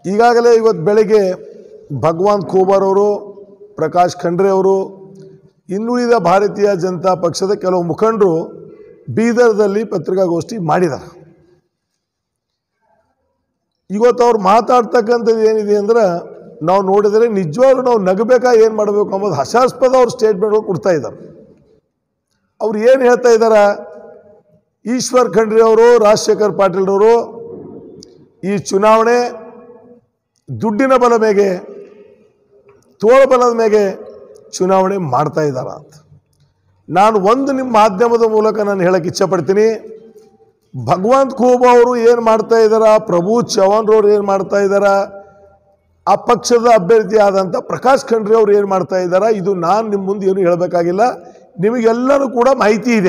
ಈಗಾಗಲೇ ಇವತ್ತು ಬೆಳಗ್ಗೆ ಭಗವಾನ್ ಖೂಬರ್ ಅವರು ಪ್ರಕಾಶ್ ಖಂಡ್ರೆ ಅವರು ಇನ್ನುಳಿದ ಭಾರತೀಯ ಜನತಾ ಪಕ್ಷದ ಕೆಲವು ಮುಖಂಡರು ಬೀದರ್ದಲ್ಲಿ ಪತ್ರಿಕಾಗೋಷ್ಠಿ ಮಾಡಿದ್ದಾರೆ ಇವತ್ತು ಅವ್ರು ಮಾತಾಡ್ತಕ್ಕಂಥದ್ದು ಏನಿದೆ ಅಂದ್ರೆ ನಾವು ನೋಡಿದರೆ ನಿಜವಾಗ್ಲೂ ನಾವು ನಗಬೇಕಾ ಏನು ಮಾಡಬೇಕು ಅನ್ನೋದು ಹಾಸ್ಯಾಸ್ಪದ ಅವ್ರ ಸ್ಟೇಟ್ಮೆಂಟ್ಗಳು ಕೊಡ್ತಾ ಇದ್ದಾರೆ ಅವ್ರು ಏನು ಹೇಳ್ತಾ ಇದ್ದಾರೆ ಈಶ್ವರ್ ಖಂಡ್ರೆ ಅವರು ರಾಜಶೇಖರ್ ಪಾಟೀಲ್ರವರು ಈ ಚುನಾವಣೆ ದುಡ್ಡಿನ ಬಲ ಮೇಗೆ ತೋಳಬಲದ ಮೇಗೆ ಚುನಾವಣೆ ಮಾಡ್ತಾ ಇದ್ದಾರ ಅಂತ ನಾನು ಒಂದು ನಿಮ್ಮ ಮಾಧ್ಯಮದ ಮೂಲಕ ನಾನು ಹೇಳಕ್ಕೆ ಇಚ್ಛಪಡ್ತೀನಿ ಭಗವಂತ್ ಖೂಬ್ ಅವರು ಏನು ಮಾಡ್ತಾ ಇದ್ದಾರ ಪ್ರಭು ಚವ್ಹಾಣ್ರವ್ರು ಏನು ಮಾಡ್ತಾ ಇದ್ದಾರ ಆ ಪಕ್ಷದ ಅಭ್ಯರ್ಥಿ ಆದಂಥ ಪ್ರಕಾಶ್ ಖಂಡ್ರೆ ಅವ್ರು ಏನು ಮಾಡ್ತಾ ಇದ್ದಾರ ಇದು ನಾನು ನಿಮ್ಮ ಮುಂದೆ ಏನು ಹೇಳಬೇಕಾಗಿಲ್ಲ ನಿಮಗೆಲ್ಲರೂ ಕೂಡ ಮಾಹಿತಿ ಇದೆ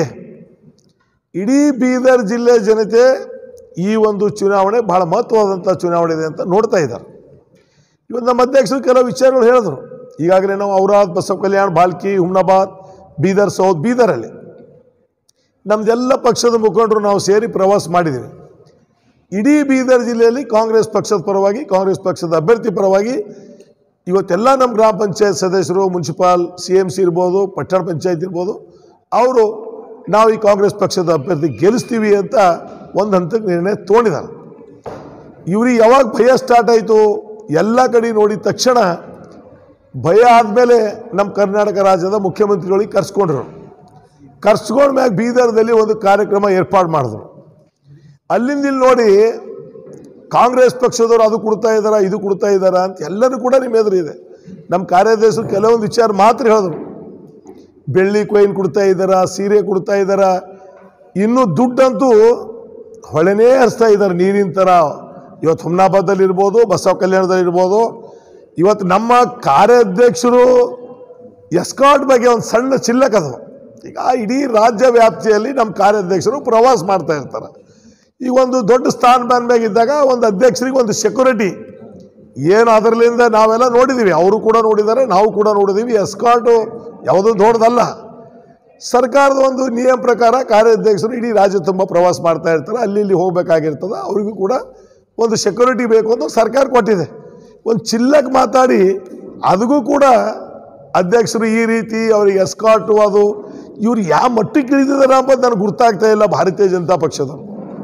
ಇಡೀ ಬೀದರ್ ಜಿಲ್ಲೆ ಜನತೆ ಈ ಒಂದು ಚುನಾವಣೆ ಬಹಳ ಮಹತ್ವವಾದಂಥ ಚುನಾವಣೆ ಇದೆ ಅಂತ ನೋಡ್ತಾ ಇದ್ದಾರೆ ಇವತ್ತು ನಮ್ಮ ಅಧ್ಯಕ್ಷರು ಕೆಲವು ವಿಚಾರಗಳು ಹೇಳಿದ್ರು ಈಗಾಗಲೇ ನಾವು ಔರಾದ್ ಬಸವ ಕಲ್ಯಾಣ್ ಬಾಲ್ಕಿ ಹುಮ್ನಾಬಾದ್ ಬೀದರ್ ಸೌತ್ ಬೀದರಲ್ಲಿ ನಮ್ದೆಲ್ಲ ಪಕ್ಷದ ಮುಖಂಡರು ನಾವು ಸೇರಿ ಪ್ರವಾಸ ಮಾಡಿದ್ದೀವಿ ಇಡೀ ಬೀದರ್ ಜಿಲ್ಲೆಯಲ್ಲಿ ಕಾಂಗ್ರೆಸ್ ಪಕ್ಷದ ಪರವಾಗಿ ಕಾಂಗ್ರೆಸ್ ಪಕ್ಷದ ಅಭ್ಯರ್ಥಿ ಪರವಾಗಿ ಇವತ್ತೆಲ್ಲ ನಮ್ಮ ಗ್ರಾಮ ಪಂಚಾಯತ್ ಸದಸ್ಯರು ಮುನ್ಸಿಪಾಲ್ ಸಿ ಎಮ್ ಸಿ ಇರ್ಬೋದು ಪಟ್ಟಣ ಪಂಚಾಯತ್ ಇರ್ಬೋದು ಅವರು ನಾವು ಈ ಕಾಂಗ್ರೆಸ್ ಪಕ್ಷದ ಅಭ್ಯರ್ಥಿ ಗೆಲ್ಲಿಸ್ತೀವಿ ಅಂತ ಒಂದು ಹಂತಕ್ಕೆ ನಿರ್ಣಯ ತೊಗೊಂಡಿದ್ದಾರೆ ಇವ್ರಿಗೆ ಯಾವಾಗ ಭಯ ಸ್ಟಾರ್ಟ್ ಆಯಿತು ಎಲ್ಲ ಕಡೆ ನೋಡಿದ ತಕ್ಷಣ ಭಯ ಆದಮೇಲೆ ನಮ್ಮ ಕರ್ನಾಟಕ ರಾಜ್ಯದ ಮುಖ್ಯಮಂತ್ರಿಗಳಿಗೆ ಕರ್ಸ್ಕೊಂಡ್ರು ಕರ್ಸ್ಕೊಂಡ ಮ್ಯಾಗ ಬೀದರ್ದಲ್ಲಿ ಒಂದು ಕಾರ್ಯಕ್ರಮ ಏರ್ಪಾಡು ಮಾಡಿದ್ರು ಅಲ್ಲಿಂದ ಇಲ್ಲಿ ನೋಡಿ ಕಾಂಗ್ರೆಸ್ ಪಕ್ಷದವರು ಅದು ಕೊಡ್ತಾ ಇದ್ದಾರ ಇದು ಕೊಡ್ತಾ ಇದ್ದಾರ ಅಂತ ಎಲ್ಲರೂ ಕೂಡ ನಿಮ್ಮ ಎದುರು ಇದೆ ನಮ್ಮ ಕಾರ್ಯದರ್ಶರು ಕೆಲವೊಂದು ವಿಚಾರ ಮಾತ್ರ ಹೇಳಿದ್ರು ಬೆಳ್ಳಿ ಕೊಯ್ನ್ ಕೊಡ್ತಾ ಇದ್ದಾರ ಸೀರೆ ಕೊಡ್ತಾ ಇದ್ದಾರ ಇನ್ನು ದುಡ್ಡಂತೂ ಹೊಳೆನೇ ಹರಿಸ್ತಾ ಇದ್ದಾರೆ ನೀರಿನ ಥರ ಇವತ್ತು ಹುಮ್ನಾಬಾದಲ್ಲಿ ಇರ್ಬೋದು ಬಸವ ಕಲ್ಯಾಣದಲ್ಲಿ ಇರ್ಬೋದು ಇವತ್ತು ನಮ್ಮ ಕಾರ್ಯಾಧ್ಯಕ್ಷರು ಎಸ್ಕಾಟ್ ಬಗ್ಗೆ ಒಂದು ಸಣ್ಣ ಚಿಲ್ಲಕ್ ಅದು ಈಗ ಇಡೀ ರಾಜ್ಯ ವ್ಯಾಪ್ತಿಯಲ್ಲಿ ನಮ್ಮ ಕಾರ್ಯಾಧ್ಯಕ್ಷರು ಪ್ರವಾಸ ಮಾಡ್ತಾ ಇರ್ತಾರೆ ಈಗ ಒಂದು ದೊಡ್ಡ ಸ್ಥಾನಮಾನ ಮ್ಯಾಗ ಇದ್ದಾಗ ಒಂದು ಅಧ್ಯಕ್ಷರಿಗೆ ಒಂದು ಸೆಕ್ಯೂರಿಟಿ ಏನು ಅದರಲ್ಲಿಂದ ನಾವೆಲ್ಲ ನೋಡಿದ್ದೀವಿ ಅವರು ಕೂಡ ನೋಡಿದ್ದಾರೆ ನಾವು ಕೂಡ ನೋಡಿದ್ದೀವಿ ಎಸ್ಕಾಟು ಯಾವುದೂ ದೊಡ್ಡದಲ್ಲ ಸರ್ಕಾರದ ಒಂದು ನಿಯಮ ಪ್ರಕಾರ ಕಾರ್ಯಾಧ್ಯಕ್ಷರು ಇಡೀ ರಾಜ್ಯ ತುಂಬ ಪ್ರವಾಸ ಮಾಡ್ತಾ ಇರ್ತಾರೆ ಅಲ್ಲಿ ಇಲ್ಲಿ ಹೋಗಬೇಕಾಗಿರ್ತದೆ ಅವ್ರಿಗೂ ಕೂಡ ಒಂದು ಸೆಕ್ಯೂರಿಟಿ ಬೇಕು ಅಂತ ಸರ್ಕಾರ ಕೊಟ್ಟಿದೆ ಒಂದು ಚಿಲ್ಲಕ್ಕೆ ಮಾತಾಡಿ ಅದಕ್ಕೂ ಕೂಡ ಅಧ್ಯಕ್ಷರು ಈ ರೀತಿ ಅವ್ರಿಗೆ ಎಸ್ಕಾಟು ಅದು ಇವ್ರು ಯಾವ ಮಟ್ಟಕ್ಕೆ ಇಳಿದಿದ್ದಾರೆ ಅಂಬದು ನನಗೆ ಗೊತ್ತಾಗ್ತಾ ಇಲ್ಲ ಭಾರತೀಯ ಜನತಾ ಪಕ್ಷದವರು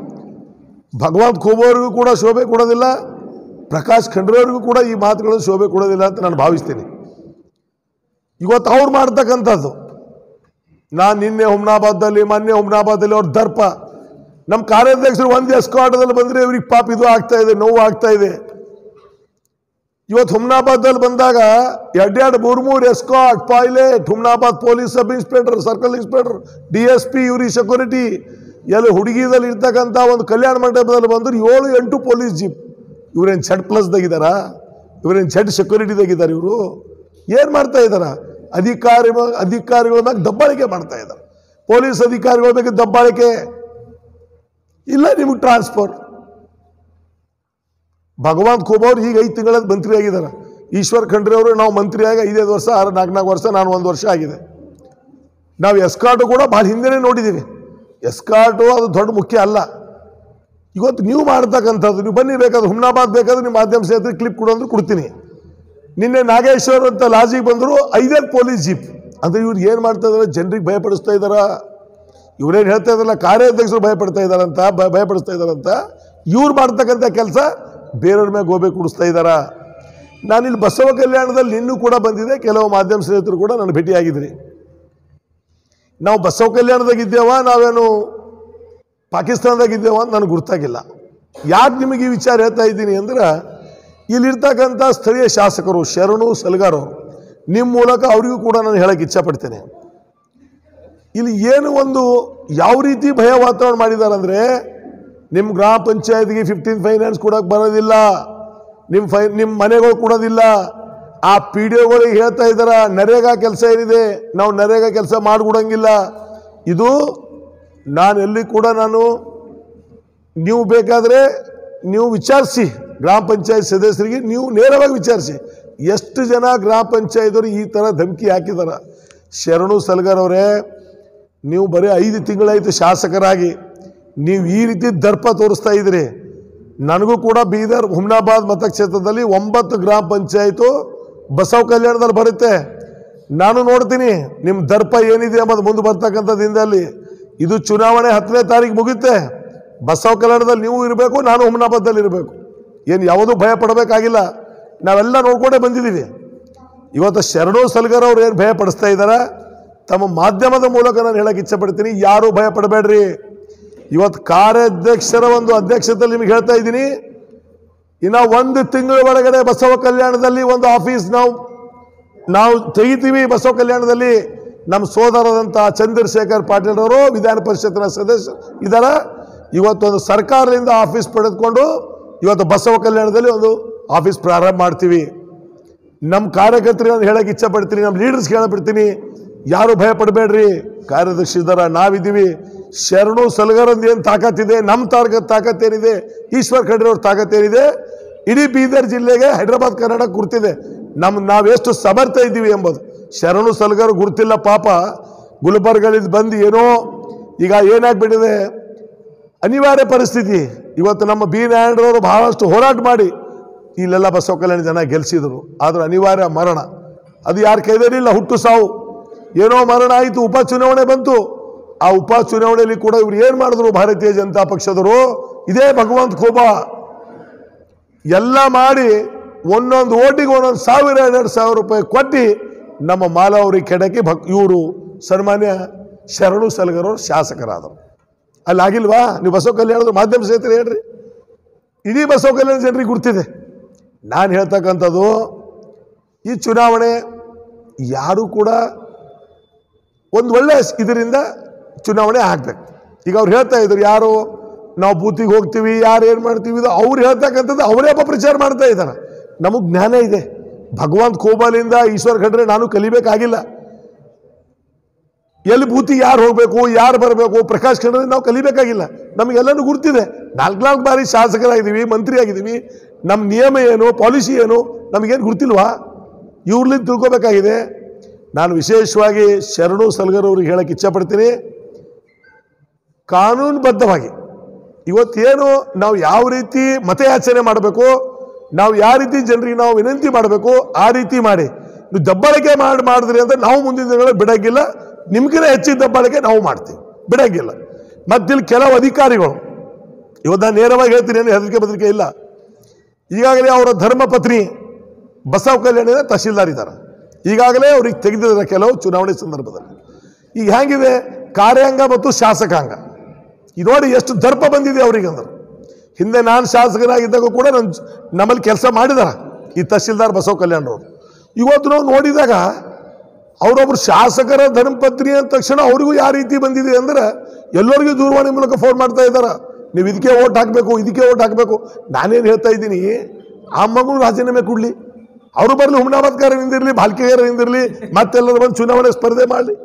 ಭಗವಂತ ಖೋಬವ್ರಿಗೂ ಕೂಡ ಶೋಭೆ ಕೊಡೋದಿಲ್ಲ ಪ್ರಕಾಶ್ ಖಂಡ್ರೆಯವ್ರಿಗೂ ಕೂಡ ಈ ಮಾತುಗಳನ್ನು ಶೋಭೆ ಕೊಡೋದಿಲ್ಲ ಅಂತ ನಾನು ಭಾವಿಸ್ತೀನಿ ಇವತ್ತು ಅವ್ರು ಮಾಡ್ತಕ್ಕಂಥದ್ದು ನಾನು ನಿನ್ನೆ ಹುಮ್ನಾಬಾದಲ್ಲಿ ಮೊನ್ನೆ ಹುಮ್ನಾಬಾದಲ್ಲಿ ಅವ್ರ ದರ್ಪ ನಮ್ಮ ಕಾರ್ಯಾಧ್ಯಕ್ಷರು ಒಂದು ಎಸ್ಕಾಟದಲ್ಲಿ ಬಂದರೆ ಇವ್ರಿಗೆ ಪಾಪ ಇದು ಆಗ್ತಾ ಇದೆ ನೋವು ಆಗ್ತಾ ಇದೆ ಇವತ್ತು ಹುಮ್ನಾಬಾದಲ್ಲಿ ಬಂದಾಗ ಎರಡೆರಡು ಮೂರು ಮೂರು escort pilot Humnabad police sub inspector circle inspector D S P ಇವ್ರಿಗೆ ಸೆಕ್ಯೂರಿಟಿ ಎಲ್ಲಿ ಹುಡುಗಿದಲ್ಲಿ ಇರ್ತಕ್ಕಂಥ ಒಂದು ಕಲ್ಯಾಣ ಮಂಟಪದಲ್ಲಿ ಬಂದ್ರೆ ಏಳು ಎಂಟು ಪೊಲೀಸ್ ಜೀಪ್ ಇವ್ರೇನು ಝಡ್ ಪ್ಲಸ್ ತೆಗಿದಾರ ಇವ್ರೇನು ಝಡ್ ಸೆಕ್ಯೂರಿಟಿ ತೆಗಿದ್ದಾರೆ ಇವರು ಏನು ಮಾಡ್ತಾ ಇದ್ದಾರ ಅಧಿಕಾರಿ ಅಧಿಕಾರಿಗಳ ಮ್ಯಾಗ ದಬ್ಬಾಳಿಕೆ ಮಾಡ್ತಾ ಇದ್ದಾರೆ ಪೊಲೀಸ್ ಅಧಿಕಾರಿಗಳ ಬಗ್ಗೆ ದಬ್ಬಾಳಿಕೆ ಇಲ್ಲ ನಿಮಗೆ ಟ್ರಾನ್ಸ್ಫರ್ ಭಗವಂತ ಖೂಬ್ ಅವ್ರು ಈಗ ಐದು ತಿಂಗಳ ಮಂತ್ರಿ ಆಗಿದ್ದಾರೆ ಈಶ್ವರ್ ಖಂಡ್ರೆ ಅವರು ನಾವು ಮಂತ್ರಿ ಆಗಿ ಐದೈದು ವರ್ಷ ಆರು ನಾಲ್ಕು ನಾಲ್ಕು ವರ್ಷ ನಾನು ಒಂದು ವರ್ಷ ಆಗಿದೆ ನಾವು ಎಸ್ಕಾಟು ಕೂಡ ಭಾಳ ಹಿಂದೆನೇ ನೋಡಿದ್ದೀವಿ ಎಸ್ಕಾಟು ಅದು ದೊಡ್ಡ ಮುಖ್ಯ ಅಲ್ಲ ಇವತ್ತು ನೀವು ಮಾಡ್ತಕ್ಕಂಥದ್ದು ನೀವು ಬನ್ನಿ ಬೇಕಾದ್ರೆ ಹುಮ್ನಾಬಾದ್ ಬೇಕಾದ್ರೆ ನಿಮ್ಮ ಮಾಧ್ಯಮ ಸ್ನೇಹಿತರಿಗೆ ಕ್ಲಿಪ್ ಕೊಡೋಂದ್ರೆ ಕೊಡ್ತೀನಿ ನಿನ್ನೆ ನಾಗೇಶ್ವರ್ ಅಂತ ಲಾಜಿಗೆ ಬಂದರು ಐದೈದು ಪೊಲೀಸ್ ಜೀಪ್ ಅಂದರೆ ಇವ್ರು ಏನು ಮಾಡ್ತಾ ಇದಾರೆ ಜನರಿಗೆ ಭಯಪಡಿಸ್ತಾ ಇದ್ದಾರ ಇವ್ರೇನು ಹೇಳ್ತಾ ಇದ್ದಾರಲ್ಲ ಕಾರ್ಯಾಧ್ಯಕ್ಷರು ಭಯಪಡ್ತಾ ಇದ್ದಾರಂತ ಭಯ ಭಯಪಡಿಸ್ತಾ ಇದ್ದಾರಂತ ಇವ್ರು ಮಾಡ್ತಕ್ಕಂಥ ಕೆಲಸ ಬೇರೆಯವ್ರ ಮೇಲೆ ಗೋಬೆ ಕುಡಿಸ್ತಾ ಇದ್ದಾರ ನಾನಿಲ್ಲಿ ಬಸವ ಕಲ್ಯಾಣದಲ್ಲಿ ನಿನ್ನೂ ಕೂಡ ಬಂದಿದೆ ಕೆಲವು ಮಾಧ್ಯಮ ಸ್ನೇಹಿತರು ಕೂಡ ನಾನು ಭೇಟಿಯಾಗಿದ್ರಿ ನಾವು ಬಸವ ಕಲ್ಯಾಣದಾಗ ಇದ್ದೇವ ನಾವೇನು ಪಾಕಿಸ್ತಾನದಾಗ ಇದ್ದೇವ ಅಂತ ನನಗೆ ಗುರ್ತಾಗಿಲ್ಲ ಯಾಕೆ ನಿಮಗೆ ಈ ವಿಚಾರ ಹೇಳ್ತಾ ಇದ್ದೀನಿ ಅಂದ್ರೆ ಇಲ್ಲಿರ್ತಕ್ಕಂಥ ಸ್ಥಳೀಯ ಶಾಸಕರು ಶರಣು ಸಲ್ಗಾರ್ ಅವರು ನಿಮ್ಮ ಮೂಲಕ ಅವರಿಗೂ ಕೂಡ ನಾನು ಹೇಳಕ್ಕೆ ಇಚ್ಛಪಡ್ತೇನೆ ಇಲ್ಲಿ ಏನು ಒಂದು ಯಾವ ರೀತಿ ಭಯ ವಾತಾವರಣ ಮಾಡಿದ್ದಾರೆ ಅಂದರೆ ನಿಮ್ಮ ಗ್ರಾಮ ಪಂಚಾಯತ್ಗೆ ಫಿಫ್ಟೀನ್ ಫೈನಾನ್ಸ್ ಕೊಡೋಕೆ ಬರೋದಿಲ್ಲ ನಿಮ್ಮ ಫೈ ನಿಮ್ಮ ಮನೆಗಳು ಕೊಡೋದಿಲ್ಲ ಆ ಪಿ ಡಿ ಒಗಳಿಗೆ ಹೇಳ್ತಾ ಇದ್ದಾರ ನರೇಗಾ ಕೆಲಸ ಏನಿದೆ ನಾವು ನರೇಗಾ ಕೆಲಸ ಮಾಡಿಕೊಡಂಗಿಲ್ಲ ಇದು ನಾನು ಎಲ್ಲಿ ಕೂಡ ನಾನು ನೀವು ಬೇಕಾದರೆ ನೀವು ವಿಚಾರಿಸಿ ಗ್ರಾಮ ಪಂಚಾಯತ್ ಸದಸ್ಯರಿಗೆ ನೀವು ನೇರವಾಗಿ ವಿಚಾರಿಸಿ ಎಷ್ಟು ಜನ ಗ್ರಾಮ ಪಂಚಾಯತರು ಈ ಥರ ಧಮಕಿ ಹಾಕಿದಾರ ಶರಣು ಸಲ್ಗರ್ ಅವರೇ ನೀವು ಬರೀ ಐದು ತಿಂಗಳಾಯಿತು ಶಾಸಕರಾಗಿ ನೀವು ಈ ರೀತಿ ದರ್ಪ ತೋರಿಸ್ತಾ ಇದ್ರಿ ನನಗೂ ಕೂಡ ಬೀದರ್ ಹುಮ್ನಾಬಾದ್ ಮತಕ್ಷೇತ್ರದಲ್ಲಿ ಒಂಬತ್ತು ಗ್ರಾಮ ಪಂಚಾಯಿತು ಬಸವ ಕಲ್ಯಾಣದಲ್ಲಿ ಬರುತ್ತೆ ನಾನು ನೋಡ್ತೀನಿ ನಿಮ್ಮ ದರ್ಪ ಏನಿದೆ ಎಂಬುದು ಮುಂದೆ ಬರ್ತಕ್ಕಂಥ ದಿನದಲ್ಲಿ ಇದು ಚುನಾವಣೆ ಹತ್ತನೇ ತಾರೀಕು ಮುಗಿಯುತ್ತೆ ಬಸವ ಕಲ್ಯಾಣದಲ್ಲಿ ನೀವು ಇರಬೇಕು ನಾನು ಹುಮ್ನಾಬಾದಲ್ಲಿ ಇರಬೇಕು ಏನು ಯಾವುದೂ ಭಯ ಪಡಬೇಕಾಗಿಲ್ಲ ನಾವೆಲ್ಲ ನೋಡ್ಕೊಂಡೇ ಬಂದಿದ್ದೀವಿ ಇವತ್ತು ಶರಣು ಸಲ್ಗರ್ ಅವ್ರು ಏನು ಭಯ ಪಡಿಸ್ತಾ ಇದ್ದಾರೆ ತಮ್ಮ ಮಾಧ್ಯಮದ ಮೂಲಕ ನಾನು ಹೇಳಕ್ಕೆ ಇಚ್ಛಪಡ್ತೀನಿ ಯಾರೂ ಭಯ ಪಡಬೇಡ್ರಿ ಇವತ್ತು ಕಾರ್ಯಾಧ್ಯಕ್ಷರ ಒಂದು ಅಧ್ಯಕ್ಷತೆಯಲ್ಲಿ ನಿಮಗೆ ಹೇಳ್ತಾ ಇದ್ದೀನಿ ಇನ್ನು ಒಂದು ತಿಂಗಳ ಒಳಗಡೆ ಬಸವ ಕಲ್ಯಾಣದಲ್ಲಿ ಒಂದು ಆಫೀಸ್ ನಾವು ನಾವು ತೆಗಿತೀವಿ ಬಸವ ಕಲ್ಯಾಣದಲ್ಲಿ ನಮ್ಮ ಸೋದರದಂಥ ಚಂದ್ರಶೇಖರ್ ಪಾಟೀಲ್ ಅವರು ವಿಧಾನ ಪರಿಷತ್ನ ಸದಸ್ಯ ಇದಾರ ಇವತ್ತೊಂದು ಸರ್ಕಾರದಿಂದ ಆಫೀಸ್ ಪಡೆದುಕೊಂಡು ಇವತ್ತು ಬಸವ ಕಲ್ಯಾಣದಲ್ಲಿ ಒಂದು ಆಫೀಸ್ ಪ್ರಾರಂಭ ಮಾಡ್ತೀವಿ ನಮ್ಮ ಕಾರ್ಯಕರ್ತರಿಗೆ ನಾನು ಹೇಳಕ್ಕೆ ಇಚ್ಛೆ ಪಡ್ತೀನಿ ನಮ್ಮ ಲೀಡರ್ಸ್ಗೆ ಹೇಳಬಿಡ್ತೀನಿ ಯಾರು ಭಯ ಪಡಬೇಡ್ರಿ ಕಾರ್ಯದರ್ಶಿ ಇದ್ದಾರ ನಾವಿದ್ದೀವಿ ಶರಣು ಸಲಗರಂದು ಏನು ತಾಕತ್ತಿದೆ ನಮ್ಮ ತಾರ್ಗ ತಾಕತ್ತೇನಿದೆ ಈಶ್ವರ್ ಖಂಡ್ರೆ ಅವ್ರ ತಾಕತ್ತೇನಿದೆ ಇಡೀ ಬೀದರ್ ಜಿಲ್ಲೆಗೆ ಹೈದರಾಬಾದ್ ಕರ್ನಾಟಕ ಗುರ್ತಿದೆ ನಮ್ಮ ನಾವೆಷ್ಟು ಸಮರ್ಥ ಇದ್ದೀವಿ ಎಂಬುದು ಶರಣು ಸಲಗರ್ ಗುರ್ತಿಲ್ಲ ಪಾಪ ಗುಲ್ಬರ್ಗಲ್ಲಿದ್ದು ಬಂದು ಏನೋ ಈಗ ಏನಾಗ್ಬಿಟ್ಟಿದೆ ಅನಿವಾರ್ಯ ಪರಿಸ್ಥಿತಿ ಇವತ್ತು ನಮ್ಮ ಬಿ ನಾರಾಯಣರವರು ಬಹಳಷ್ಟು ಹೋರಾಟ ಮಾಡಿ ಇಲ್ಲೆಲ್ಲ ಬಸವ ಕಲ್ಯಾಣ ಜನ ಗೆಲ್ಸಿದ್ರು ಆದ್ರೆ ಅನಿವಾರ್ಯ ಮರಣ ಅದು ಯಾರ ಕೈದಲ್ಲಿಲ್ಲ ಹುಟ್ಟು ಸಾವು ಏನೋ ಮರಣ ಆಯಿತು ಉಪಚುನಾವಣೆ ಬಂತು ಆ ಉಪಚುನಾವಣೆಯಲ್ಲಿ ಕೂಡ ಇವ್ರು ಏನು ಮಾಡಿದ್ರು ಭಾರತೀಯ ಜನತಾ ಪಕ್ಷದವರು ಇದೇ ಭಗವಂತ ಖೋಬ ಎಲ್ಲ ಮಾಡಿ ಒಂದೊಂದು ಓಟಿಗೆ ಒಂದೊಂದು ಸಾವಿರ ಎರಡು ಸಾವಿರ ರೂಪಾಯಿ ಕೊಟ್ಟು ನಮ್ಮ ಮಾಲಾವರಿ ಕೆಡಕ್ಕೆ ಭಕ್ ಇವರು ಸನ್ಮಾನ್ಯ ಶರಣು ಸಲಗರವರು ಶಾಸಕರಾದರು ಅಲ್ಲಿ ಆಗಿಲ್ವಾ ನೀವು ಬಸವ ಕಲ್ಯಾಣದ ಮಾಧ್ಯಮ ಸ್ನೇಹಿತರು ಹೇಳ್ರಿ ಇಡೀ ಬಸವ ಕಲ್ಯಾಣ ಜನರಿಗೆ ಗುರ್ತಿದೆ ನಾನು ಹೇಳ್ತಕ್ಕಂಥದ್ದು ಈ ಚುನಾವಣೆ ಯಾರು ಕೂಡ ಒಂದು ಒಳ್ಳೆ ಇದರಿಂದ ಚುನಾವಣೆ ಆಗ್ಬೇಕು ಈಗ ಅವ್ರು ಹೇಳ್ತಾ ಇದ್ರು ಯಾರು ನಾವು ಬೂತಿಗೆ ಹೋಗ್ತೀವಿ ಯಾರು ಏನು ಮಾಡ್ತೀವಿ ಇದು ಅವ್ರು ಹೇಳ್ತಕ್ಕಂಥದ್ದು ಅವರೇ ಅಪಪ್ರಚಾರ ಮಾಡ್ತಾ ಇದ್ದಾರೆ ನಮಗೆ ಜ್ಞಾನ ಇದೆ ಭಗವಂತ ಕೋಬಾಲಿಂದ ಈಶ್ವರ್ ಖಂಡ್ರೆ ನಾನು ಕಲಿಬೇಕಾಗಿಲ್ಲ ಎಲ್ಲಿ ಬೂತಿ ಯಾರು ಹೋಗಬೇಕು ಯಾರು ಬರಬೇಕು ಪ್ರಕಾಶ್ ಖಂಡ್ರೆ ನಾವು ಕಲಿಬೇಕಾಗಿಲ್ಲ ನಮಗೆಲ್ಲನೂ ಗುರ್ತಿದೆ ನಾಲ್ಕು ನಾಲ್ಕು ಬಾರಿ ಶಾಸಕರಾಗಿದ್ದೀವಿ ಮಂತ್ರಿ ಆಗಿದ್ದೀವಿ ನಮ್ಮ ನಿಯಮ ಏನು ಪಾಲಿಸಿ ಏನು ನಮಗೇನು ಗುರ್ತಿಲ್ವಾ ಇವ್ರಲಿಂದ ತಿಳ್ಕೊಬೇಕಾಗಿದೆ ನಾನು ವಿಶೇಷವಾಗಿ ಶರಣು ಸಲ್ಗರ್ ಅವ್ರಿಗೆ ಹೇಳಕ್ಕೆ ಇಚ್ಛಪಡ್ತೀನಿ ಕಾನೂನುಬದ್ಧವಾಗಿ ಇವತ್ತೇನು ನಾವು ಯಾವ ರೀತಿ ಮತಯಾಚನೆ ಮಾಡಬೇಕು ನಾವು ಯಾವ ರೀತಿ ಜನರಿಗೆ ನಾವು ವಿನಂತಿ ಮಾಡಬೇಕು ಆ ರೀತಿ ಮಾಡಿ ನೀವು ದಬ್ಬಾಳಿಕೆ ಮಾಡಿ ಮಾಡಿದ್ರಿ ಅಂತ ನಾವು ಮುಂದಿನ ದಿನಗಳಲ್ಲಿ ಬಿಡಂಗಿಲ್ಲ ನಿಮ್ಗಿಂತ ಹೆಚ್ಚಿನ ದಬ್ಬಾಳಿಕೆ ನಾವು ಮಾಡ್ತೀವಿ ಬಿಡಂಗಿಲ್ಲ ಮತ್ತಿಲ್ಲಿ ಕೆಲವು ಅಧಿಕಾರಿಗಳು ಇವತ್ತು ನಾನು ನೇರವಾಗಿ ಹೇಳ್ತೀನಿ ಏನು ಹೆದರಿಕೆ ಬದರಿಕೆ ಇಲ್ಲ ಈಗಾಗಲೇ ಅವರ ಧರ್ಮಪತ್ನಿ ಬಸವ ಕಲ್ಯಾಣದ ತಹಶೀಲ್ದಾರ್ ಇದ್ದಾರೆ ಈಗಾಗಲೇ ಅವ್ರಿಗೆ ತೆಗೆದಿದ್ದಾರೆ ಕೆಲವು ಚುನಾವಣೆ ಸಂದರ್ಭದಲ್ಲಿ ಈಗ ಹೆಂಗಿದೆ ಕಾರ್ಯಾಂಗ ಮತ್ತು ಶಾಸಕಾಂಗ ಈ ನೋಡಿ ಎಷ್ಟು ದರ್ಪ ಬಂದಿದೆ ಅವರಿಗೆ ಅಂದ್ರೆ ಹಿಂದೆ ನಾನು ಶಾಸಕನಾಗಿದ್ದಾಗ ಕೂಡ ನನ್ನ ನಮ್ಮಲ್ಲಿ ಕೆಲಸ ಮಾಡಿದಾರ ಈ ತಹಶೀಲ್ದಾರ್ ಬಸವ ಕಲ್ಯಾಣರವರು ಇವತ್ತು ನಾವು ನೋಡಿದಾಗ ಅವರೊಬ್ರು ಶಾಸಕರ ಧರ್ಮಪತ್ನಿ ಅಂದ ತಕ್ಷಣ ಅವರಿಗೂ ಯಾವ ರೀತಿ ಬಂದಿದೆ ಅಂದ್ರೆ ಎಲ್ಲರಿಗೂ ದೂರವಾಣಿ ಮೂಲಕ ಫೋನ್ ಮಾಡ್ತಾ ಇದ್ದಾರೆ ನೀವು ಇದಕ್ಕೆ ಓಟ್ ಹಾಕಬೇಕು ಇದಕ್ಕೆ ಓಟ್ ಹಾಕಬೇಕು ನಾನೇನು ಹೇಳ್ತಾ ಇದ್ದೀನಿ ಆ ಮಗು ರಾಜೀನಾಮೆ ಕೊಡಲಿ ಅವರು ಬರಲಿ ಹುಮ್ನಾಬಾದ್ಕಾರ ನಿಂದಿರಲಿ ಬಾಲ್ಕೆಗಾರ ನಿಂದಿರಲಿ ಮತ್ತೆಲ್ಲರೂ ಬಂದು ಚುನಾವಣೆ ಸ್ಪರ್ಧೆ ಮಾಡಲಿ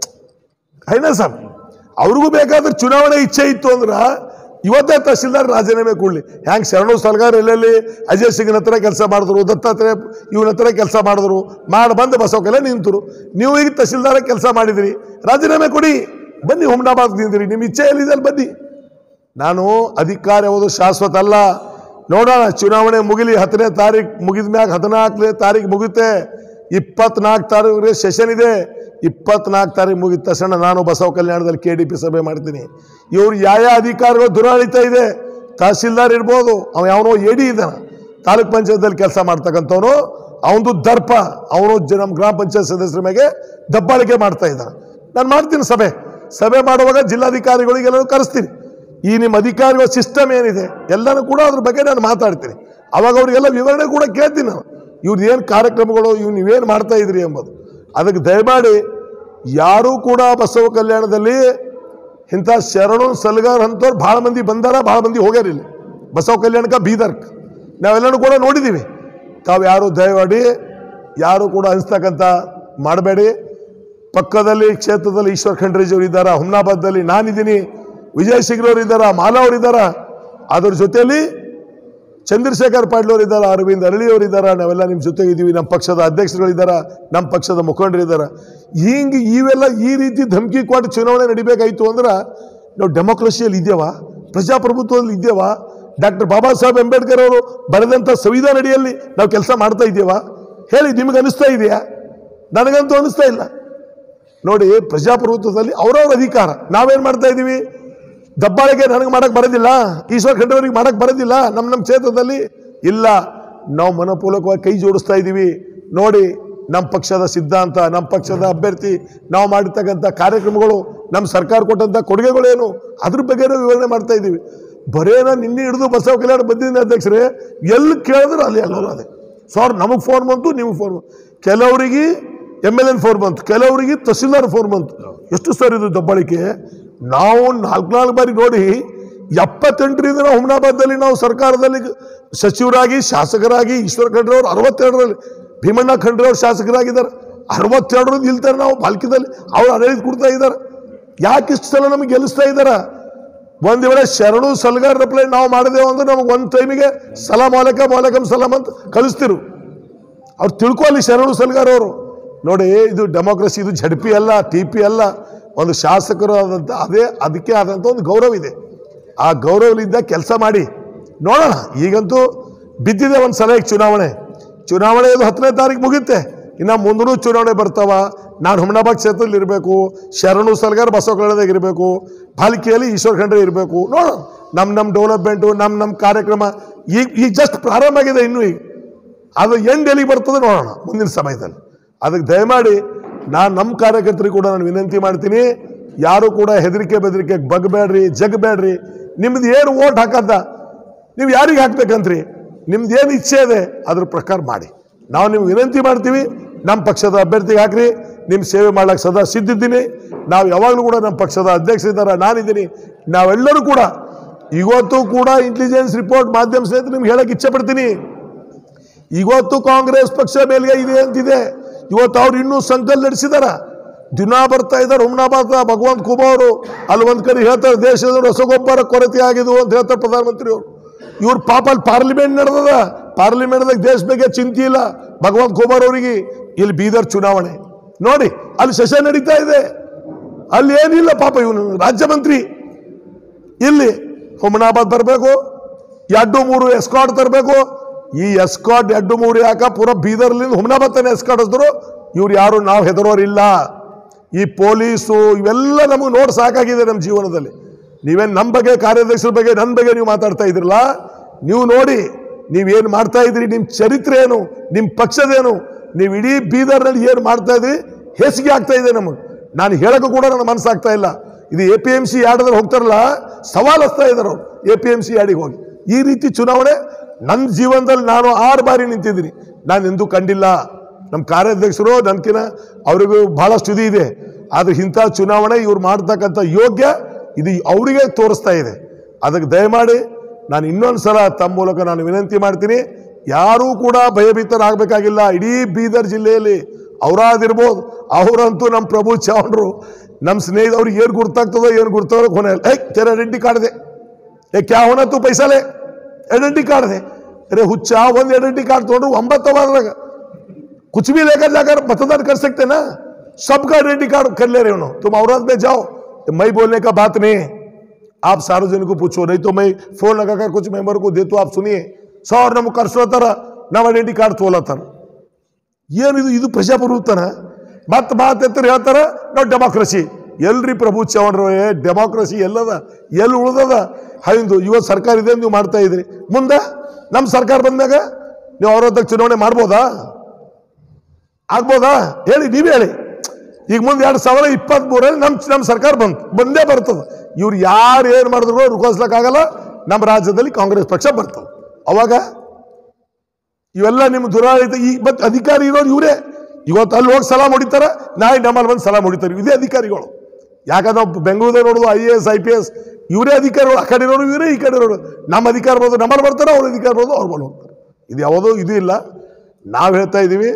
ಐನಾ ಸರ್ ಅವ್ರಿಗೂ ಬೇಕಾದ್ರೆ ಚುನಾವಣೆ ಇಚ್ಛೆ ಇತ್ತು ಅಂದ್ರೆ ಇವತ್ತೇ ತಹಶೀಲ್ದಾರ್ ರಾಜೀನಾಮೆ ಕೊಡ್ಲಿ ಹ್ಯಾಂಗೆ ಶರಣು ಸಲ್ಗಾರ್ ಎಲ್ಲೆಲ್ಲಿ ಅಜಯ್ ಸಿಂಗ್ನ ಹತ್ರ ಕೆಲಸ ಮಾಡಿದ್ರು ದತ್ತಾತ್ರೇಯ ಇವನ ಹತ್ರ ಕೆಲಸ ಮಾಡಿದ್ರು ಮಾಡಿ ಬಂದು ಬಸವಕೆಲ್ಲ ನಿಂತರು ನೀವು ಈಗ ತಹಶೀಲ್ದಾರ ಕೆಲಸ ಮಾಡಿದಿರಿ ರಾಜೀನಾಮೆ ಕೊಡಿ ಬನ್ನಿ ಹುಮ್ನಾಬಾದ್ ನಿಂದಿರಿ ನಿಮ್ಮ ಇಚ್ಛೆ ಎಲ್ಲಿದೆ ಅಲ್ಲಿ ಬನ್ನಿ ನಾನು ಅಧಿಕಾರ ಯಾವುದು ಶಾಶ್ವತ ಅಲ್ಲ ನೋಡೋಣ ಚುನಾವಣೆ ಮುಗಿಲಿ ಹತ್ತನೇ ತಾರೀಕು ಮುಗಿದ ಮ್ಯಾಗ ಹದಿನಾಲ್ಕನೇ ತಾರೀಕು ಮುಗುತ್ತೆ ಇಪ್ಪತ್ನಾಲ್ಕು ತಾರೀಕು ಸೆಷನ್ ಇದೆ ಇಪ್ಪತ್ನಾಲ್ಕು ತಾರೀಕು ಮುಗಿದ ತಕ್ಷಣ ನಾನು ಬಸವ ಕಲ್ಯಾಣದಲ್ಲಿ ಕೆ ಡಿ ಪಿ ಸಭೆ ಮಾಡ್ತೀನಿ ಇವ್ರು ಯಾವ ಯಾವ ಅಧಿಕಾರಿಗಳು ದುರಾಳಿತ ಇದೆ ತಹಸೀಲ್ದಾರ್ ಇರ್ಬೋದು ಅವ ಯಾವನೋ ಎಡಿ ಇದ್ದಾನೆ ತಾಲೂಕ್ ಪಂಚಾಯತ್ದಲ್ಲಿ ಕೆಲಸ ಮಾಡ್ತಕ್ಕಂಥವನು ಅವನದು ದರ್ಪ ಅವನು ಜ- ನಮ್ಮ ಗ್ರಾಮ ಪಂಚಾಯತ್ ಸದಸ್ಯರ ಮೇಲೆ ದಬ್ಬಾಳಿಕೆ ಮಾಡ್ತಾ ಇದ್ದಾನೆ ನಾನು ಮಾಡ್ತೀನಿ ಸಭೆ ಸಭೆ ಮಾಡುವಾಗ ಜಿಲ್ಲಾಧಿಕಾರಿಗಳಿಗೆಲ್ಲರೂ ಕರೆಸ್ತೀನಿ ಈ ನಿಮ್ಮ ಅಧಿಕಾರಿಗಳ ಸಿಸ್ಟಮ್ ಏನಿದೆ ಎಲ್ಲನೂ ಕೂಡ ಅದ್ರ ಬಗ್ಗೆ ನಾನು ಮಾತಾಡ್ತೀನಿ ಅವಾಗ ಅವರಿಗೆಲ್ಲ ವಿವರಣೆ ಕೂಡ ಕೇಳ್ತೀನಿ ನಾನು ಇವ್ರದ್ದು ಏನು ಕಾರ್ಯಕ್ರಮಗಳು ಇವ್ ನೀವೇನು ಮಾಡ್ತಾ ಇದ್ರಿ ಎಂಬುದು ಅದಕ್ಕೆ ದಯಮಾಡಿ ಯಾರೂ ಕೂಡ ಬಸವ ಕಲ್ಯಾಣದಲ್ಲಿ ಇಂಥ ಶರಣು ಸಲ್ಗಾರ್ ಅಂಥವ್ರು ಭಾಳ ಮಂದಿ ಬಂದಾರ ಭಾಳ ಮಂದಿ ಹೋಗ್ಯಾರ ಇಲ್ಲಿ ಬಸವ ಕಲ್ಯಾಣಕ್ಕೆ ಬೀದರ್ಕ್ ನಾವೆಲ್ಲನೂ ಕೂಡ ನೋಡಿದ್ದೀವಿ ತಾವು ಯಾರು ದಯಮಾಡಿ ಯಾರು ಕೂಡ ಅನಿಸ್ತಕ್ಕಂಥ ಮಾಡಬೇಡಿ ಪಕ್ಕದಲ್ಲಿ ಕ್ಷೇತ್ರದಲ್ಲಿ ಈಶ್ವರ್ ಖಂಡ್ರೇಜ್ ಅವರು ಇದ್ದಾರ ಹುಮ್ನಾಬಾದ್ದಲ್ಲಿ ನಾನಿದ್ದೀನಿ ವಿಜಯ್ ಸಿಂಗ್ರವ್ರು ಇದ್ದಾರ ಮಾಲಾ ಅವರು ಇದ್ದಾರ ಅದ್ರ ಜೊತೆಯಲ್ಲಿ ಚಂದ್ರಶೇಖರ್ ಪಾಟೀಲ್ ಅವರು ಇದ್ದಾರೆ ಅರವಿಂದ್ ಅರಳಿ ಅವರು ಇದ್ದಾರೆ ನಾವೆಲ್ಲ ನಿಮ್ಮ ಜೊತೆಗೆ ಇದ್ದೀವಿ ನಮ್ಮ ಪಕ್ಷದ ಅಧ್ಯಕ್ಷರುಗಳಿದ್ದಾರೆ ನಮ್ಮ ಪಕ್ಷದ ಮುಖಂಡರಿದ್ದಾರೆ ಹಿಂಗೆ ಇವೆಲ್ಲ ಈ ರೀತಿ ಧಮಕಿ ಕೊಟ್ಟು ಚುನಾವಣೆ ನಡಿಬೇಕಾಯ್ತು ಅಂದ್ರೆ ನಾವು ಡೆಮೋಕ್ರಸಿಯಲ್ಲಿ ಇದ್ದೇವಾ ಪ್ರಜಾಪ್ರಭುತ್ವದಲ್ಲಿ ಇದ್ದೇವಾ ಡಾಕ್ಟರ್ ಬಾಬಾ ಸಾಹೇಬ್ ಅಂಬೇಡ್ಕರ್ ಅವರು ಬರೆದಂಥ ಸಂವಿಧಾನ ಅಡಿಯಲ್ಲಿ ನಾವು ಕೆಲಸ ಮಾಡ್ತಾ ಇದ್ದೀವಾ ಹೇಳಿ ನಿಮಗೆ ಅನಿಸ್ತಾ ಇದೆಯಾ ನನಗಂತೂ ಅನಿಸ್ತಾ ಇಲ್ಲ ನೋಡಿ ಪ್ರಜಾಪ್ರಭುತ್ವದಲ್ಲಿ ಅವರವ್ರ ಅಧಿಕಾರ ನಾವೇನ್ ಮಾಡ್ತಾ ಇದ್ದೀವಿ ದಬ್ಬಾಳಿಕೆ ನನಗೆ ಮಾಡಕ್ ಬರೋದಿಲ್ಲ ಈಶ್ವರ್ ಖಂಡ್ರವರಿಗೆ ಮಾಡಕ್ ಬರೋದಿಲ್ಲ ನಮ್ಮ ನಮ್ಮ ಕ್ಷೇತ್ರದಲ್ಲಿ ಇಲ್ಲ ನಾವು ಮನಪೂರ್ವಕವಾಗಿ ಕೈ ಜೋಡಿಸ್ತಾ ಇದ್ದೀವಿ ನೋಡಿ ನಮ್ಮ ಪಕ್ಷದ ಸಿದ್ಧಾಂತ ನಮ್ಮ ಪಕ್ಷದ ಅಭ್ಯರ್ಥಿ ನಾವು ಮಾಡಿರ್ತಕ್ಕಂಥ ಕಾರ್ಯಕ್ರಮಗಳು ನಮ್ಮ ಸರ್ಕಾರ ಕೊಟ್ಟಂಥ ಕೊಡುಗೆಗಳೇನು ಅದ್ರ ಬಗ್ಗೆ ವಿವರಣೆ ಮಾಡ್ತಾ ಇದ್ದೀವಿ ಬರೇನ ನಿನ್ನೆ ಹಿಡಿದು ಬಸವ ಕಲ್ಯಾಣ ಬಂದಿದ್ದೀನಿ ಅಧ್ಯಕ್ಷರೇ ಎಲ್ಲಿ ಕೇಳಿದ್ರು ಅಲ್ಲಿ ಎಲ್ಲರೂ ಅದೇ ಸರ್ ನಮಗೆ ಫೋನ್ ಬಂತು ನಿಮಗೆ ಫೋನ್ ಬಂತು ಕೆಲವರಿಗೆ ಎಮ್ ಎಲ್ ಎನ್ ಫೋನ್ ಬಂತು ಕೆಲವರಿಗೆ ತಹಸೀಲ್ದಾರ್ ಫೋನ್ ಬಂತು ಎಷ್ಟು ಸರ್ ಇದು ದಬ್ಬಾಳಿಕೆ ನಾವು ನಾಲ್ಕು ನಾಲ್ಕು ಬಾರಿ ನೋಡಿ ಎಪ್ಪತ್ತೆಂಟರಿಂದ ನಾವು ಹುಮ್ನಾಬಾದಲ್ಲಿ ನಾವು ಸರ್ಕಾರದಲ್ಲಿ ಸಚಿವರಾಗಿ ಶಾಸಕರಾಗಿ ಈಶ್ವರ ಖಂಡ್ರೆ ಅವರು ಅರವತ್ತೆರಡರಲ್ಲಿ ಭೀಮಣ್ಣ ಖಂಡ್ರೆ ಅವರು ಶಾಸಕರಾಗಿದ್ದಾರೆ ಅರವತ್ತೆರಡರಲ್ಲಿ ನಿಲ್ತಾರೆ ನಾವು ಬಾಲ್ಕಿದಲ್ಲಿ ಅವ್ರು ಆಡಳಿತ ಕೊಡ್ತಾ ಇದ್ದಾರೆ ಯಾಕೆ ಇಷ್ಟು ಸಲ ನಮಗೆ ಗೆಲ್ಲಿಸ್ತಾ ಇದ್ದಾರೆ ಒಂದ್ ವೇಳೆ ಶರಣು ಸಲ್ಗಾರ್ ರಿಪ್ಲೈ ನಾವು ಮಾಡಿದೆವು ಅಂದ್ರೆ ನಮಗೆ ಒಂದು ಟೈಮಿಗೆ ಸಲಾಂ ವಾಲಕ ವಾಲಕಂ ಸಲಾಂ ಅಂತ ಕಳಿಸ್ತಿರು ಅವ್ರು ತಿಳ್ಕೊಳ್ಳಿ ಶರಣು ಸಲ್ಗಾರ್ ಅವರು ನೋಡಿ ಇದು ಡೆಮೋಕ್ರಸಿ ಇದು ಝಡ್ಪಿ ಅಲ್ಲ ಟಿ ಪಿ ಅಲ್ಲ ಒಂದು ಶಾಸಕರು ಆದಂಥ ಅದೇ ಅದಕ್ಕೆ ಆದಂಥ ಒಂದು ಗೌರವ ಇದೆ ಆ ಗೌರವದಿಂದ ಕೆಲಸ ಮಾಡಿ ನೋಡೋಣ ಈಗಂತೂ ಬಿದ್ದಿದೆ ಒಂದು ಸಲ ಈಗ ಚುನಾವಣೆ ಚುನಾವಣೆ ಇದು ಹತ್ತನೇ ತಾರೀಕು ಮುಗಿಯುತ್ತೆ ಇನ್ನು ಮುಂದೂ ಚುನಾವಣೆ ಬರ್ತಾವ ನಾನು ಹುಮನಾಬಾದ್ ಕ್ಷೇತ್ರದಲ್ಲಿ ಇರಬೇಕು ಶರಣು ಸಲ್ಗಾರ್ ಬಸವಕಳ್ಳದಾಗ ಇರಬೇಕು ಪಾಲಿಕೆಯಲ್ಲಿ ಈಶ್ವರ್ ಖಂಡ್ರೆ ಇರಬೇಕು ನೋಡೋಣ ನಮ್ಮ ನಮ್ಮ ಡೆವಲಪ್ಮೆಂಟು ನಮ್ಮ ನಮ್ಮ ಕಾರ್ಯಕ್ರಮ ಈಗ ಈಗ ಜಸ್ಟ್ ಪ್ರಾರಂಭ ಆಗಿದೆ ಇನ್ನೂ ಈಗ ಅದು ಎಂಡ್ ಎಲ್ಲಿಗೆ ಬರ್ತದೆ ನೋಡೋಣ ಮುಂದಿನ ಸಮಯದಲ್ಲಿ ಅದಕ್ಕೆ ದಯಮಾಡಿ ನಾನು ನಮ್ಮ ಕಾರ್ಯಕರ್ತರಿಗೆ ಕೂಡ ನಾನು ವಿನಂತಿ ಮಾಡ್ತೀನಿ ಯಾರು ಕೂಡ ಹೆದರಿಕೆ ಬೆದರಿಕೆ ಬಗ್ಬೇಡ್ರಿ ಜಗ್ಬೇಡ್ರಿ ನಿಮ್ದು ಏನು ಓಟ್ ಹಾಕಂತ ನೀವು ಯಾರಿಗೆ ಹಾಕ್ಬೇಕಂತ್ರಿ ನಿಮ್ದು ಏನು ಇಚ್ಛೆ ಇದೆ ಅದ್ರ ಪ್ರಕಾರ ಮಾಡಿ ನಾವು ನಿಮ್ಗೆ ವಿನಂತಿ ಮಾಡ್ತೀವಿ ನಮ್ಮ ಪಕ್ಷದ ಅಭ್ಯರ್ಥಿಗೆ ಹಾಕ್ರಿ ನಿಮ್ಮ ಸೇವೆ ಮಾಡ್ಲಿಕ್ಕೆ ಸದಾ ಸಿದ್ಧಿದ್ದೀನಿ ನಾವು ಯಾವಾಗಲೂ ಕೂಡ ನಮ್ಮ ಪಕ್ಷದ ಅಧ್ಯಕ್ಷರಿದ್ದಾರೆ ನಾನಿದ್ದೀನಿ ನಾವೆಲ್ಲರೂ ಕೂಡ ಇವತ್ತು ಕೂಡ ಇಂಟೆಲಿಜೆನ್ಸ್ ರಿಪೋರ್ಟ್ ಮಾಧ್ಯಮ ಸ್ನೇಹಿತರು ನಿಮ್ಗೆ ಹೇಳಕ್ಕೆ ಇಚ್ಛೆ ಪಡ್ತೀನಿ ಇವತ್ತು ಕಾಂಗ್ರೆಸ್ ಪಕ್ಷ ಮೇಲ್ಗೆ ಇದೆ ಅಂತಿದೆ ಇವತ್ತು ಅವ್ರು ಇನ್ನೂ ಸಂಕಲ್ ನಡೆಸಿದಾರ ದಿನ ಬರ್ತಾ ಇದ್ದಾರೆ ಹುಮ್ನಾಬಾದ್ ಭಗವಂತ ಖೂಬ ಅವರು ಅಲ್ಲಿ ಒಂದ್ ಕಡೆ ಹೇಳ್ತಾರೆ ದೇಶದ ರಸಗೊಬ್ಬರ ಕೊರತೆ ಆಗಿದ್ವು ಅಂತ ಹೇಳ್ತಾರೆ ಪ್ರಧಾನಮಂತ್ರಿ ಅವರು ಇವ್ರ ಪಾಪ ಅಲ್ಲಿ ಪಾರ್ಲಿಮೆಂಟ್ ನಡೆದದ ಪಾರ್ಲಿಮೆಂಟ್ದಾಗ ದೇಶ ಬಗ್ಗೆ ಚಿಂತೆ ಇಲ್ಲ ಭಗವಂತ ಖೂಬಾರ್ ಅವರಿಗೆ ಇಲ್ಲಿ ಬೀದರ್ ಚುನಾವಣೆ ನೋಡಿ ಅಲ್ಲಿ ಸೆಷನ್ ನಡೀತಾ ಇದೆ ಅಲ್ಲಿ ಏನಿಲ್ಲ ಪಾಪ ಇವನು ರಾಜ್ಯ ಮಂತ್ರಿ ಇಲ್ಲಿ ಹುಮನಾಬಾದ್ ಬರಬೇಕು ಎರಡು ಮೂರು ಎಸ್ಕಾಟ್ ತರಬೇಕು ಈ ಎಸ್ಕಾಟ್ ಎರಡು ಮೂರು ಯಾಕ ಪೂರ ಬೀದರ್ಲಿಂದ ಹುಮನಾಬಾದ್ ತಾನೆ ಎಸ್ಕಾಟ್ ಹಸಿದ್ರು ಇವ್ರು ಯಾರು ನಾವು ಹೆದರೋರಿಲ್ಲ ಈ ಪೊಲೀಸು ಇವೆಲ್ಲ ನಮಗೆ ನೋಡಿ ಸಾಕಾಗಿದೆ ನಮ್ಮ ಜೀವನದಲ್ಲಿ ನೀವೇನು ನಮ್ಮ ಬಗ್ಗೆ ಕಾರ್ಯದರ್ಶಿಗಳ ಬಗ್ಗೆ ನನ್ನ ಬಗ್ಗೆ ನೀವು ಮಾತಾಡ್ತಾ ಇದ್ರಲ್ಲ ನೀವು ನೋಡಿ ನೀವೇನು ಮಾಡ್ತಾ ಇದ್ರಿ ನಿಮ್ಮ ಚರಿತ್ರೆ ಏನು ನಿಮ್ಮ ಪಕ್ಷದೇನು ನೀವು ಇಡೀ ಬೀದರ್ನಲ್ಲಿ ಏನು ಮಾಡ್ತಾ ಇದ್ರಿ ಹೇಸಿಗೆ ಆಗ್ತಾ ಇದೆ ನಮಗೆ ನಾನು ಹೇಳಕ್ಕೂ ಕೂಡ ನನ್ನ ಮನಸ್ಸಾಗ್ತಾ ಇಲ್ಲ ಇದು ಎ ಪಿ ಎಂ ಸಿ ಯಾರ್ಡದಲ್ಲಿ ಹೋಗ್ತಾರಲ್ಲ ಸವಾಲ್ ಹಚ್ತಾ ಇದ್ದಾರೆ ಅವ್ರು ಎ ಪಿ ಎಂ ಸಿ ಯಾಡಿಗೆ ಹೋಗಿ ಈ ರೀತಿ ಚುನಾವಣೆ ನನ್ನ ಜೀವನದಲ್ಲಿ ನಾನು ಆರು ಬಾರಿ ನಿಂತಿದ್ದೀನಿ ನಾನು ಎಂದೂ ಕಂಡಿಲ್ಲ ನಮ್ಮ ಕಾರ್ಯಾಧ್ಯಕ್ಷರು ನನ್ಕಿನ ಅವರಿಗೂ ಬಹಳಷ್ಟು ಇದು ಇದೆ ಆದ್ರೆ ಇಂಥ ಚುನಾವಣೆ ಇವ್ರು ಮಾಡ್ತಕ್ಕಂಥ ಯೋಗ್ಯ ಇದು ಅವರಿಗೆ ತೋರಿಸ್ತಾ ಇದೆ ಅದಕ್ಕೆ ದಯಮಾಡಿ ನಾನು ಇನ್ನೊಂದು ಸಲ ತಮ್ಮ ಮೂಲಕ ನಾನು ವಿನಂತಿ ಮಾಡ್ತೀನಿ ಯಾರೂ ಕೂಡ ಭಯಭೀತರಾಗಬೇಕಾಗಿಲ್ಲ ಇಡೀ ಬೀದರ್ ಜಿಲ್ಲೆಯಲ್ಲಿ ಅವರಾದಿರ್ಬೋದು ಅವರಂತೂ ನಮ್ಮ ಪ್ರಭು ಚೌಂಡ್ರು ನಮ್ಮ ಸ್ನೇಹಿತ ಅವ್ರಿಗೆ ಏನು ಗುರ್ತಾಗ್ತದೋ ಏನು ಗುರ್ತಾಗೋ ಕೊನೆ ಏ ತೆರ ಐಡೆಂಟಿ ಕಾರ್ಡ್ ಇದೆ ಏ ಕ್ಯಾ ಹೋನ ತು ಪೈಸಾಲೆ ಐಡೆಂಟಿ ಕಾರ್ಡ್ ಇದೆ ಅರೆ ಹುಚ್ಚ ಒಂದು ಐಡೆಂಟಿ ಕಾರ್ಡ್ ತೊಗೊಂಡ್ರು ಒಂಬತ್ತವಾದ್ರಾಗ कुछ भी लेकर जाकर मतदान कर सकते ना सबका आइडेंटी कार्ड कर ले रहे हो ना तुम औरत में जाओ मैं बोलने का बात नहीं है आप सार्वजनिक को पूछो नहीं तो मैं फोन लगाकर कुछ मेंबर को दे तो आप सुनिए ಸರ್ ನಮ್ಗೆ ಕರ್ಸೋತಾರ ನಾವು ಐಡೆಂಟಿ ಕಾರ್ಡ್ ತೋಲತ್ತಾರ ಏನಿದು ಇದು ಪ್ರಜಾಪ್ರಭುತ್ವನ ಮತ್ತೆ ಮಾತೆತ್ತರು ಹೇಳ್ತಾರ ನಾವು ಡೆಮಾಕ್ರಸಿ ಎಲ್ರಿ ಪ್ರಭು ಚೌಹಾಣ್ರವೇ ಡೆಮಾಕ್ರಸಿ ಎಲ್ಲದ ಎಲ್ಲಿ ಉಳ್ದದ ಹೈಂದು ಇವತ್ತು ಸರ್ಕಾರ ಇದೆ ನೀವು ಮಾಡ್ತಾ ಇದ್ರಿ ಮುಂದೆ ನಮ್ಮ ಸರ್ಕಾರ ಬಂದಾಗ ನೀವು ಅವ್ರ ಚುನಾವಣೆ ಮಾಡ್ಬೋದಾ ಆಗ್ಬೋದಾ ಹೇಳಿ ನೀವೇ ಹೇಳಿ ಈಗ ಮುಂದೆ ಎರಡು ಸಾವಿರ ಇಪ್ಪತ್ತ್ ಮೂರಲ್ಲಿ ನಮ್ಮ ನಮ್ಮ ಸರ್ಕಾರ ಬಂತು ಬಂದೇ ಬರ್ತದೆ ಇವ್ರು ಯಾರು ಏನು ಮಾಡಿದ್ರು ರುಕೋಸ್ಲಕ್ಕಾಗಲ್ಲ ನಮ್ಮ ರಾಜ್ಯದಲ್ಲಿ ಕಾಂಗ್ರೆಸ್ ಪಕ್ಷ ಬರ್ತದೆ ಅವಾಗ ಇವೆಲ್ಲ ನಿಮ್ಮ ದುರಾಡಳಿತ ಈ ಮತ್ತೆ ಅಧಿಕಾರಿ ಇರೋರು ಇವರೇ ಇವತ್ತು ಅಲ್ಲಿ ಹೋಗಿ ಸಲಾಮ್ ಹೊಡಿತಾರ ನಾಳೆ ನಮ್ಮಲ್ಲಿ ಬಂದು ಸಲಾಮ್ ಹೊಡಿತಾರೆ ಇದೇ ಅಧಿಕಾರಿಗಳು ಯಾಕಂದ್ರೆ ನಾವು ಬೆಂಗಳೂರಲ್ಲಿ ನೋಡೋದು I A S I P S ಇವರೇ ಅಧಿಕಾರಿಗಳು ಆ ಕಡೆ ಇರೋರು ಇವರೇ ಈ ಕಡೆ ಇರೋರು ನಮ್ಮ ಅಧಿಕಾರ ಬರೋದು ನಮ್ಮಲ್ಲಿ ಬರ್ತಾರೆ ಅವ್ರ ಅಧಿಕಾರ ಬರೋದು ಅವ್ರ ಮೇಲೆ ಹೋಗ್ತಾರೆ ಇದು ಯಾವುದೋ ಇದು ಇಲ್ಲ ನಾವು ಹೇಳ್ತಾ ಇದ್ದೀವಿ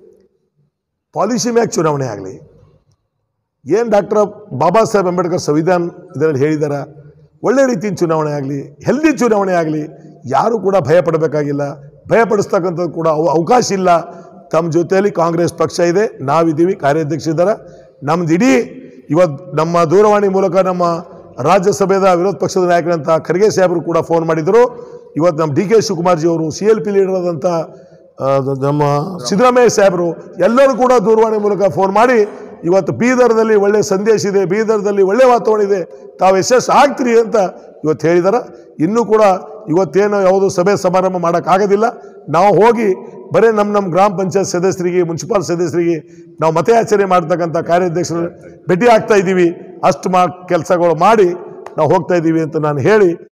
ಪಾಲಿಸಿ ಮ್ಯಾಗ್ ಚುನಾವಣೆ ಆಗಲಿ ಏನು ಡಾಕ್ಟರ್ ಬಾಬಾ ಸಾಹೇಬ್ ಅಂಬೇಡ್ಕರ್ ಸಂವಿಧಾನ ಇದರಲ್ಲಿ ಹೇಳಿದಾರ ಒಳ್ಳೆ ರೀತಿಯ ಚುನಾವಣೆ ಆಗಲಿ ಹೆಲ್ದಿ ಚುನಾವಣೆ ಆಗಲಿ ಯಾರು ಕೂಡ ಭಯ ಪಡಬೇಕಾಗಿಲ್ಲ ಭಯ ಪಡಿಸ್ತಕ್ಕಂಥದ್ದು ಕೂಡ ಅವ- ಅವಕಾಶ ಇಲ್ಲ ತಮ್ಮ ಜೊತೆಯಲ್ಲಿ ಕಾಂಗ್ರೆಸ್ ಪಕ್ಷ ಇದೆ ನಾವಿದ್ದೀವಿ ಕಾರ್ಯಾಧ್ಯಕ್ಷ ಇದ್ದಾರೆ ನಮ್ದು ಇಡೀ ಇವತ್ತು ನಮ್ಮ ದೂರವಾಣಿ ಮೂಲಕ ನಮ್ಮ ರಾಜ್ಯಸಭೆಯ ವಿರೋಧ ಪಕ್ಷದ ನಾಯಕರಂತ ಖರ್ಗೆ ಸಾಹೇಬರು ಕೂಡ ಫೋನ್ ಮಾಡಿದರು ಇವತ್ತು ನಮ್ಮ ಡಿ ಕೆ ಶಿವಕುಮಾರ್ಜಿ ಅವರು ಸಿ ಎಲ್ ಪಿ ಲೀಡರ್ ಆದಂಥ ಆ, ನಮ್ಮ ಸಿದ್ದರಾಮಯ್ಯ ಸಾಹೇಬರು ಎಲ್ಲರೂ ಕೂಡ ದೂರವಾಣಿ ಮೂಲಕ ಫೋನ್ ಮಾಡಿ ಇವತ್ತು ಬೀದರ್ದಲ್ಲಿ ಒಳ್ಳೆ ಸಂದೇಶ ಇದೆ ಬೀದರ್ದಲ್ಲಿ ಒಳ್ಳೆ ವಾತಾವರಣ ಇದೆ ತಾವು ಯಶಸ್ಸು ಆಗ್ತೀರಿ ಅಂತ ಇವತ್ತು ಹೇಳಿದಾರೆ ಇನ್ನೂ ಕೂಡ ಇವತ್ತೇನು ಯಾವುದು ಸಭೆ ಸಮಾರಂಭ ಮಾಡೋಕ್ಕಾಗೋದಿಲ್ಲ ನಾವು ಹೋಗಿ ಬರೀ ನಮ್ಮ ನಮ್ಮ ಗ್ರಾಮ ಪಂಚಾಯತ್ ಸದಸ್ಯರಿಗೆ ಮುನ್ಸಿಪಾಲ್ ಸದಸ್ಯರಿಗೆ ನಾವು ಮತಯಾಚನೆ ಮಾಡ್ತಕ್ಕಂಥ ಕಾರ್ಯಾಧ್ಯಕ್ಷರು ಭೇಟಿ ಆಗ್ತಾ ಇದ್ದೀವಿ ಅಷ್ಟು ಮಾ ಕೆಲಸಗಳು ಮಾಡಿ ನಾವು ಹೋಗ್ತಾ ಇದ್ದೀವಿ ಅಂತ ನಾನು ಹೇಳಿ